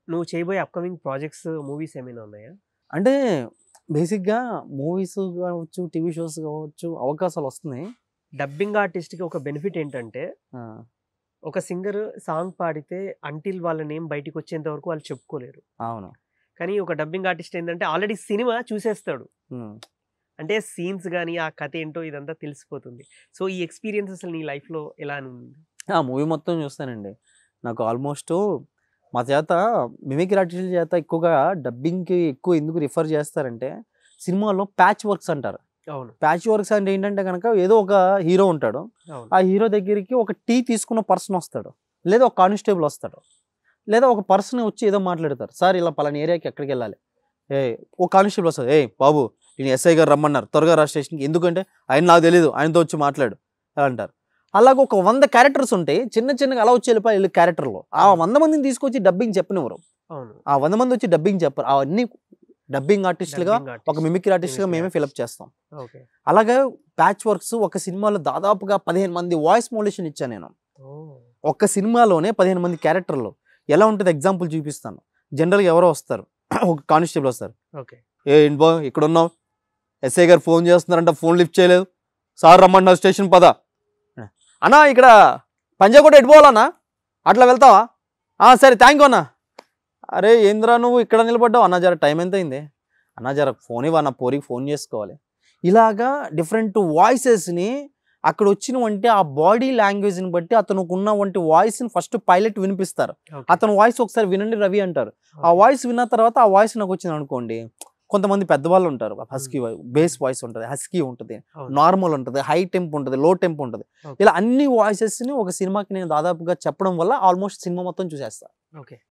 నువ్వు చేయబోయే upcoming projects movies ఏమైనా ఉన్నాయా అంటే బేసిక్గా మూవీస్ కావచ్చు టీవీ షోస్ కావచ్చు అవకాశాలు వస్తున్నాయి డబ్బింగ్ ఆర్టిస్ట్ కి ఒక బెనిఫిట్ ఏంటంటే ఆ, ఒక సింగర్ సాంగ్ పాడితే అంటిల్ వాళ్ళ నేమ్ బయటికి వచ్చేంత వరకు వాళ్ళు చెప్పుకోలేరు అవును కానీ ఒక డబ్బింగ్ ఆర్టిస్ట్ ఏంటంటే ఆల్రెడీ సినిమా చూసేస్తాడు ఉమ్. అంటే సీన్స్ కానీ ఆ కథ ఏంటో ఇదంతా తెలిసిపోతుంది సో ఈ ఎక్స్పీరియన్స్ అసలు నీ life లో ఎలా ఉంది ఆ మూవీ మొత్తం చూస్తానండి నాకు ఆల్మోస్ట్ మా చేత మిమిక్రీ ఆర్టిస్టుల చేత ఎక్కువగా డబ్బింగ్కి ఎక్కువ ఎందుకు రిఫర్ చేస్తారంటే సినిమాలో ప్యాచ్ వర్క్స్ అంటారు అవును ప్యాచ్ వర్క్స్ అంటే ఏంటంటే కనుక ఏదో ఒక హీరో ఉంటాడు అవును ఆ హీరో దగ్గరికి ఒక టీ తీసుకున్న పర్సన్ వస్తాడు లేదా ఒక కానిస్టేబుల్ వస్తాడు లేదా ఒక పర్సన్ వచ్చి ఏదో మాట్లాడతారు సార్ ఇలా పలానా ఏరియాకి ఎక్కడికి వెళ్ళాలి ఏ ఓ కానిస్టేబుల్ వస్తుంది ఏ బాబు నేను ఎస్ఐ గారు రమ్మన్నారు త్వరగా రా స్టేషన్కి ఎందుకంటే ఆయన నాకు తెలియదు ఆయనతో వచ్చి మాట్లాడు అలా అంటారు అలాగే ఒక వంద క్యారెక్టర్స్ ఉంటాయి చిన్న చిన్నగా అలా వచ్చి వెళ్ళిపోయి క్యారెక్టర్లో ఆ వంద మందిని తీసుకొచ్చి డబ్బింగ్ చెప్పనివ్వరు అవును ఆ వంద మంది వచ్చి డబ్బింగ్ చెప్పరు అవన్నీ డబ్బింగ్ ఆర్టిస్టులుగా Dubbing artist. ఒక మిమిక్రీ ఆర్టిస్ట్గా Mimicry మేమే artist. ఫిలప్ చేస్తాం ఓకే అలాగే ప్యాచ్ వర్క్స్ ఒక సినిమాలో దాదాపుగా పదిహేను మంది వాయిస్ మోడ్యులేషన్ ఇచ్చాను నేను ఓ ఒక్క సినిమాలోనే పదిహేను మంది క్యారెక్టర్లు ఎలా ఉంటుంది ఎగ్జాంపుల్ చూపిస్తాను జనరల్గా ఎవరో వస్తారు ఒక కానిస్టేబుల్ వస్తారు ఓకే ఏ ఏంటి బా ఇక్కడ ఉన్నావు ఎస్ఐ గారు ఫోన్ చేస్తున్నారంట ఫోన్ లిఫ్ట్ చేయలేదు సార్ రమ్మన్నారు స్టేషన్ పద అన్నా ఇక్కడ పంజాగుట్ట ఎటు పోవాలన్నా అట్లా వెళ్తావా "ఆ, సరే థ్యాంక్ యూ అన్నా అరే ఏంద్రా నువ్వు ఇక్కడ నిలబడ్డావు అన్నా జర టైం ఎంత అయింది అన్నా జర ఫోన్ ఇవ్వన్నా పోరికి ఫోన్ చేసుకోవాలి ఇలాగా డిఫరెంట్ వాయిసెస్ని అక్కడ వచ్చినవంటే ఆ బాడీ లాంగ్వేజ్ని బట్టి అతనికి ఉన్న వంటి వాయిస్ని ఫస్ట్ పైలట్ వినిపిస్తారు అతని వాయిస్ ఒకసారి వినండి రవి అంటారు ఆ వాయిస్ విన్న తర్వాత ఆ వాయిస్ నాకు వచ్చింది అనుకోండి కొంతమంది పెద్దవాళ్ళు ఉంటారు హస్కీ బేస్ వాయిస్ ఉంటుంది హస్కీ ఉంటుంది అవును. నార్మల్ ఉంటుంది హై టెంప్ ఉంటుంది లో టెంప్ ఉంటుంది Okay. ఇలా అన్ని వాయిసెస్ని ఒక సినిమాకి నేను దాదాపుగా చెప్పడం వల్ల ఆల్మోస్ట్ సినిమా మొత్తం చూసేస్తా ఓకే